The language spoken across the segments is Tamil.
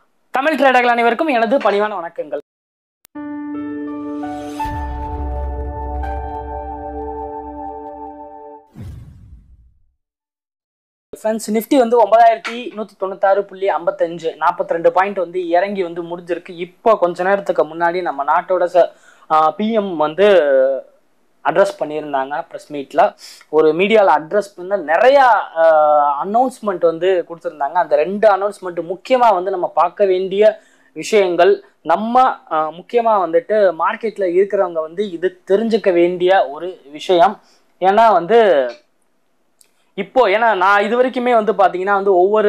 தமிழ் ட்ரேடர்கள் அனைவருக்கும் எனது பணிவான வணக்கங்கள் ஃப்ரெண்ட்ஸ் நிஃப்டி வந்து ஒன்பதாயிரத்தி நூற்றி தொண்ணூத்தாறு புள்ளி ஐம்பத்தஞ்சு நாற்பத்தி ரெண்டு பாயிண்ட் வந்து இறங்கி வந்து முடிஞ்சிருக்கு இப்போ கொஞ்ச நேரத்துக்கு முன்னாடி நம்ம நாட்டோட பிஎம் வந்து அட்ரஸ் பண்ணியிருந்தாங்க ப்ரெஸ் மீட்டில் ஒரு மீடியாவில் அட்ரஸ் பண்ண நிறையா அனௌன்ஸ்மெண்ட் வந்து கொடுத்துருந்தாங்க அந்த ரெண்டு அனௌன்ஸ்மெண்ட் முக்கியமாக வந்து நம்ம பார்க்க வேண்டிய விஷயங்கள் நம்ம முக்கியமாக வந்துட்டு மார்க்கெட்டில் இருக்கிறவங்க வந்து இது தெரிஞ்சுக்க வேண்டிய ஒரு விஷயம் ஏன்னா வந்து இப்போ ஏன்னா நான் இது வரைக்குமே வந்து பார்த்தீங்கன்னா வந்து ஒவ்வொரு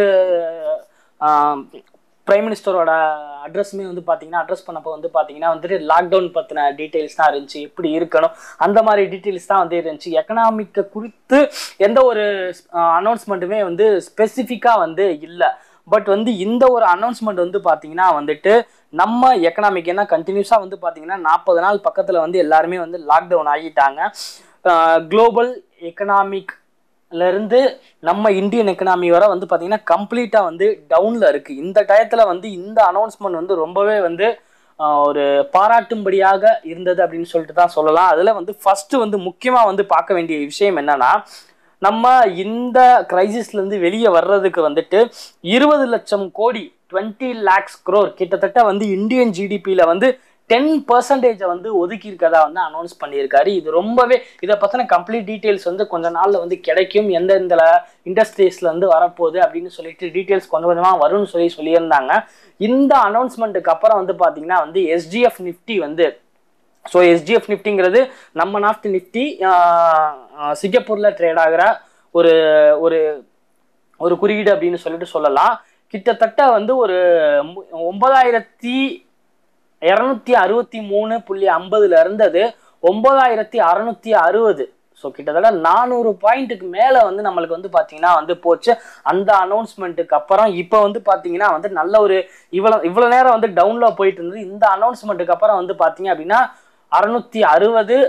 பிரைம் மினிஸ்டரோட அட்ரஸுமே வந்து பார்த்தீங்கன்னா அட்ரஸ் பண்ணப்போ வந்து பார்த்தீங்கன்னா வந்துட்டு லாக்டவுன் பற்றின டீட்டெயில்ஸ் தான் இருந்துச்சு எப்படி இருக்கணும் அந்த மாதிரி டீட்டெயில்ஸ் தான் வந்து இருந்துச்சு எக்கனாமிக்கை குறித்து எந்த ஒரு அனௌன்ஸ்மெண்ட்டுமே வந்து ஸ்பெசிஃபிக்காக வந்து இல்லை பட் வந்து இந்த ஒரு அனௌன்ஸ்மெண்ட் வந்து பார்த்தீங்கன்னா வந்துட்டு நம்ம எக்கனாமிக் ஏன்னா கண்டினியூஸாக வந்து பார்த்தீங்கன்னா நாற்பது நாள் பக்கத்தில் வந்து எல்லாருமே வந்து லாக்டவுன் ஆகிட்டாங்க குளோபல் எக்கனாமிக் இருந்து நம்ம இந்தியன் எக்கனாமி வர வந்து பார்த்தீங்கன்னா கம்ப்ளீட்டாக வந்து டவுனில் இருக்குது இந்த டயத்தில் வந்து இந்த அனௌன்ஸ்மெண்ட் வந்து ரொம்பவே வந்து ஒரு பாராட்டும்படியாக இருந்தது அப்படின்னு சொல்லிட்டு தான் சொல்லலாம் அதில் வந்து ஃபஸ்ட்டு வந்து முக்கியமாக வந்து பார்க்க வேண்டிய விஷயம் என்னன்னா நம்ம இந்த கிரைசிஸ்லேருந்து வெளியே வர்றதுக்கு வந்துட்டு இருபது லட்சம் கோடி டுவெண்ட்டி லேக்ஸ் க்ரோர் கிட்டத்தட்ட வந்து இந்தியன் ஜிடிபியில் வந்து டென் பர்சன்டேஜை வந்து ஒதுக்கி இருக்கதா வந்து அனௌன்ஸ் பண்ணியிருக்காரு இது ரொம்பவே இதை பற்றின கம்ப்ளீட் டீட்டெயில்ஸ் வந்து கொஞ்ச நாளில் வந்து கிடைக்கும் எந்தெந்த இண்டஸ்ட்ரீஸில் வந்து வரப்போகுது அப்படின்னு சொல்லிட்டு டீட்டெயில்ஸ் கொஞ்சம் கொஞ்சமாக வரும்னு சொல்லி சொல்லியிருந்தாங்க இந்த அனௌன்ஸ்மெண்ட்டுக்கு அப்புறம் வந்து பார்த்தீங்கன்னா வந்து எஸ்டிஎஃப் நிஃப்டி வந்து ஸோ எஸ்டிஎஃப் நிஃப்டிங்கிறது நம்ம நாட்டு நிஃப்டி சிங்கப்பூரில் ட்ரேட் ஆகிற ஒரு ஒரு ஒரு குறியீடு அப்படின்னு சொல்லிட்டு சொல்லலாம் கிட்டத்தட்ட வந்து ஒரு ஒன்பதாயிரத்தி இரநூத்தி அறுபத்தி மூணு புள்ளி ஐம்பதுல இருந்தது ஒன்பதாயிரத்தி அறநூத்தி அறுபது ஸோ கிட்டத்தட்ட நானூறு பாயிண்ட்டுக்கு மேலே வந்து நம்மளுக்கு வந்து பார்த்தீங்கன்னா வந்து போச்சு அந்த அனௌன்ஸ்மெண்ட்டுக்கு அப்புறம் இப்போ வந்து பார்த்தீங்கன்னா வந்து நல்ல ஒரு இவ்வளோ இவ்வளோ நேரம் வந்து டவுனில் போயிட்டு இருந்தது இந்த அனௌன்ஸ்மெண்ட்டுக்கு அப்புறம் வந்து பார்த்தீங்க அப்படின்னா அறுநூத்தி அறுபது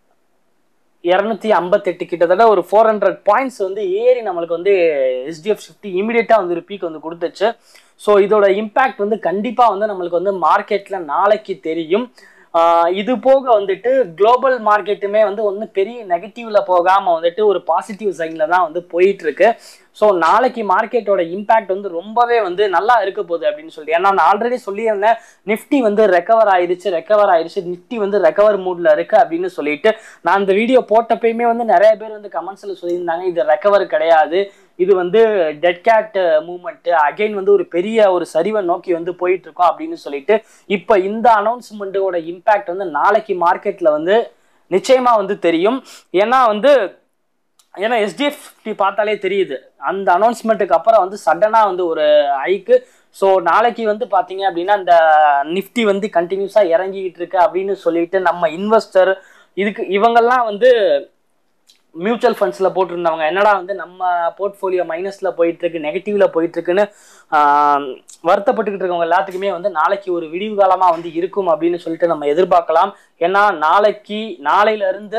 இரநூத்தி ஐம்பத்தெட்டு கிட்டத்தட்ட ஒரு ஃபோர் ஹண்ட்ரட் பாயிண்ட்ஸ் வந்து ஏறி நம்மளுக்கு வந்து எஸ்டிஎஃப் ஃபிஃப்டி இமீடியட்டாக வந்து ஒரு பீக் வந்து கொடுத்துச்சு ஸோ இதோட இம்பேக்ட் வந்து கண்டிப்பாக வந்து நம்மளுக்கு வந்து மார்க்கெட்டில் நாளைக்கு தெரியும் இது போக வந்துட்டு குளோபல் மார்க்கெட்டுமே வந்து ஒன்றும் பெரிய நெகட்டிவ்ல போகாமல் வந்துட்டு ஒரு பாசிட்டிவ் சைனில் தான் வந்து போயிட்டு இருக்கு ஸோ நாளைக்கு மார்க்கெட்டோட இம்பேக்ட் வந்து ரொம்பவே வந்து நல்லா இருக்க போகுது அப்படின்னு சொல்லிட்டு ஏன்னா நான் ஆல்ரெடி சொல்லியிருந்தேன் நிஃப்டி வந்து ரெக்கவர் ஆயிடுச்சு ரெக்கவர் ஆயிடுச்சு நிஃப்டி வந்து ரெக்கவர் மூட்ல இருக்கு அப்படின்னு சொல்லிட்டு நான் இந்த வீடியோ போட்டப்பயுமே வந்து நிறைய பேர் வந்து கமெண்ட்ஸில் சொல்லியிருந்தாங்க இது ரெக்கவர் கிடையாது இது வந்து டெட் கேட் மூமெண்ட் அகைன் வந்து ஒரு பெரிய ஒரு சரிவை நோக்கி வந்து போயிட்டு இருக்கோம் அப்படின்னு சொல்லிட்டு இப்போ இந்த அனௌன்ஸ்மெண்ட்டோட இம்பேக்ட் வந்து நாளைக்கு மார்க்கெட்ல வந்து நிச்சயமா வந்து தெரியும் ஏன்னா வந்து ஏன்னா எஸ்டிஎஃப்டி பார்த்தாலே தெரியுது அந்த அனௌன்ஸ்மெண்ட்டுக்கு அப்புறம் வந்து சடனாக வந்து ஒரு ஐக்கு ஸோ நாளைக்கு வந்து பார்த்தீங்க அப்படின்னா இந்த நிஃப்டி வந்து கண்டினியூஸாக இறங்கிக்கிட்டு இருக்கு அப்படின்னு சொல்லிட்டு நம்ம இன்வெஸ்டர் இதுக்கு இவங்கெல்லாம் வந்து மியூச்சுவல் ஃபண்ட்ஸில் போட்டிருந்தவங்க என்னடா வந்து நம்ம போர்ட்ஃபோலியோ மைனஸில் போயிட்டு இருக்கு நெகட்டிவ்ல போயிட்டு இருக்குன்னு வருத்தப்பட்டுக்கிட்டு இருக்கவங்க எல்லாத்துக்குமே வந்து நாளைக்கு ஒரு விடிவு காலமாக வந்து இருக்கும் அப்படின்னு சொல்லிட்டு நம்ம எதிர்பார்க்கலாம் ஏன்னா நாளைக்கு நாளையில இருந்து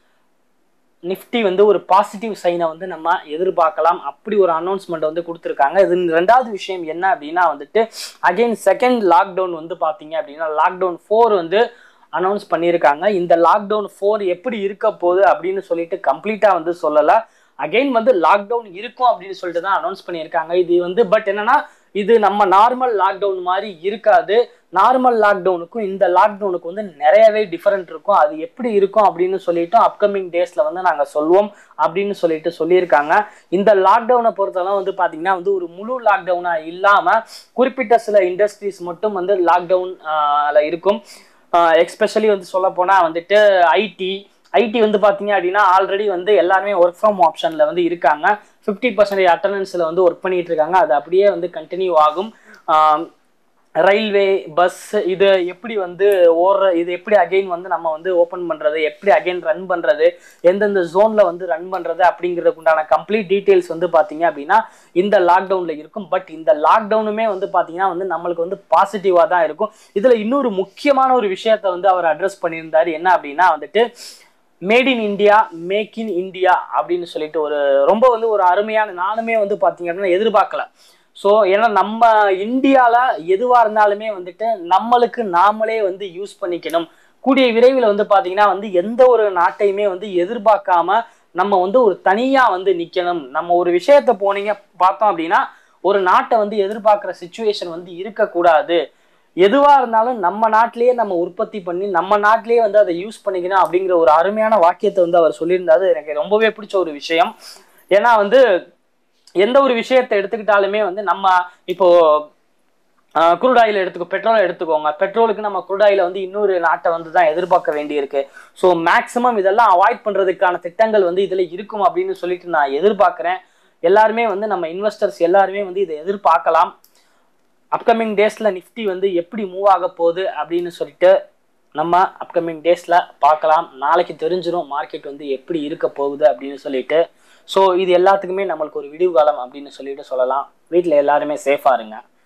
நிஃப்டி வந்து ஒரு பாசிட்டிவ் சைனை வந்து நம்ம எதிர்பார்க்கலாம் அப்படி ஒரு அனௌன்ஸ்மெண்ட் வந்து கொடுத்துருக்காங்க இது ரெண்டாவது விஷயம் என்ன அப்படின்னா வந்துட்டு அகைன் செகண்ட் லாக்டவுன் வந்து பார்த்தீங்க அப்படின்னா லாக்டவுன் ஃபோர் வந்து அனௌன்ஸ் பண்ணியிருக்காங்க இந்த லாக்டவுன் ஃபோர் எப்படி இருக்க போகுது அப்படின்னு சொல்லிட்டு கம்ப்ளீட்டாக வந்து சொல்லலை அகைன் வந்து லாக்டவுன் இருக்கும் அப்படின்னு சொல்லிட்டு தான் அனௌன்ஸ் பண்ணியிருக்காங்க இது வந்து பட் என்னன்னா இது நம்ம நார்மல் லாக்டவுன் மாதிரி இருக்காது நார்மல் லாக்டவுனுக்கும் இந்த லாக்டவுனுக்கு வந்து நிறையவே டிஃபரெண்ட் இருக்கும் அது எப்படி இருக்கும் அப்படின்னு சொல்லிட்டு அப்கமிங் டேஸ்ல வந்து நாங்கள் சொல்லுவோம் அப்படின்னு சொல்லிட்டு சொல்லியிருக்காங்க இந்த லாக்டவுனை பொறுத்தளவு வந்து பார்த்தீங்கன்னா வந்து ஒரு முழு லாக்டவுனாக இல்லாமல் குறிப்பிட்ட சில இண்டஸ்ட்ரீஸ் மட்டும் வந்து லாக்டவுன்ல இருக்கும் எக்ஸ்பெஷலி வந்து சொல்ல போனால் வந்துட்டு ஐடி ஐடி வந்து பார்த்தீங்க அப்படின்னா ஆல்ரெடி வந்து எல்லாருமே ஒர்க் ஃப்ரம் ஆப்ஷனில் வந்து இருக்காங்க ஃபிஃப்டி பர்சன்டேஜ் அட்டண்டன்ஸில் வந்து ஒர்க் பண்ணிட்டு இருக்காங்க அது அப்படியே வந்து கண்டினியூ ஆகும் ரயில்வே பஸ் இது எப்படி வந்து ஓடுற இது எப்படி அகைன் வந்து நம்ம வந்து ஓப்பன் பண்ணுறது எப்படி அகைன் ரன் பண்ணுறது எந்தெந்த ஜோனில் வந்து ரன் பண்ணுறது அப்படிங்கிறதுக்கு உண்டான கம்ப்ளீட் டீட்டெயில்ஸ் வந்து பார்த்தீங்க அப்படின்னா இந்த லாக்டவுனில் இருக்கும் பட் இந்த லாக்டவுனுமே வந்து பார்த்தீங்கன்னா வந்து நம்மளுக்கு வந்து பாசிட்டிவாக தான் இருக்கும் இதில் இன்னொரு முக்கியமான ஒரு விஷயத்தை வந்து அவர் அட்ரஸ் பண்ணியிருந்தார் என்ன அப்படின்னா வந்துட்டு made in India make in India அப்படின்னு சொல்லிட்டு ஒரு ரொம்ப வந்து ஒரு அருமையான நானுமே வந்து பார்த்தீங்க அப்படின்னா எதிர்பார்க்கல ஸோ ஏன்னா நம்ம இந்தியாவில் எதுவாக இருந்தாலுமே வந்துட்டு நம்மளுக்கு நாமளே வந்து யூஸ் பண்ணிக்கணும் கூடிய விரைவில் வந்து பார்த்தீங்கன்னா வந்து எந்த ஒரு நாட்டையுமே வந்து எதிர்பார்க்காம நம்ம வந்து ஒரு தனியாக வந்து நிற்கணும் நம்ம ஒரு விஷயத்த போனீங்க பார்த்தோம் அப்படின்னா ஒரு நாட்டை வந்து எதிர்பார்க்குற சுச்சுவேஷன் வந்து இருக்கக்கூடாது எதுவாக இருந்தாலும் நம்ம நாட்டிலேயே நம்ம உற்பத்தி பண்ணி நம்ம நாட்டிலேயே வந்து அதை யூஸ் பண்ணிக்கணும் அப்படிங்கிற ஒரு அருமையான வாக்கியத்தை வந்து அவர் சொல்லியிருந்தாரு எனக்கு ரொம்பவே பிடிச்ச ஒரு விஷயம் ஏன்னா வந்து எந்த ஒரு விஷயத்தை எடுத்துக்கிட்டாலுமே வந்து நம்ம இப்போ குரூட் ஆயில் எடுத்துக்கோ பெட்ரோல் எடுத்துக்கோங்க பெட்ரோலுக்கு நம்ம குரூட் ஆயில வந்து இன்னொரு நாட்டை வந்து தான் எதிர்பார்க்க வேண்டியிருக்கு ஸோ மேக்ஸிமம் இதெல்லாம் அவாய்ட் பண்றதுக்கான திட்டங்கள் வந்து இதுல இருக்கும் அப்படின்னு சொல்லிட்டு நான் எதிர்பார்க்கிறேன் எல்லாருமே வந்து நம்ம இன்வெஸ்டர்ஸ் எல்லாருமே வந்து இதை எதிர்பார்க்கலாம் அப்கமிங் டேஸ்ல நிஃப்டி வந்து எப்படி மூவ் ஆக போகுது அப்படின்னு சொல்லிட்டு நம்ம அப்கமிங் டேஸ்ல பார்க்கலாம் நாளைக்கு தெரிஞ்சிடும் மார்க்கெட் வந்து எப்படி இருக்க போகுது அப்படின்னு சொல்லிட்டு ஸோ இது எல்லாத்துக்குமே நம்மளுக்கு ஒரு விடிவு காலம் அப்படின்னு சொல்லிட்டு சொல்லலாம் வீட்டில் எல்லாருமே சேஃபாக இருங்க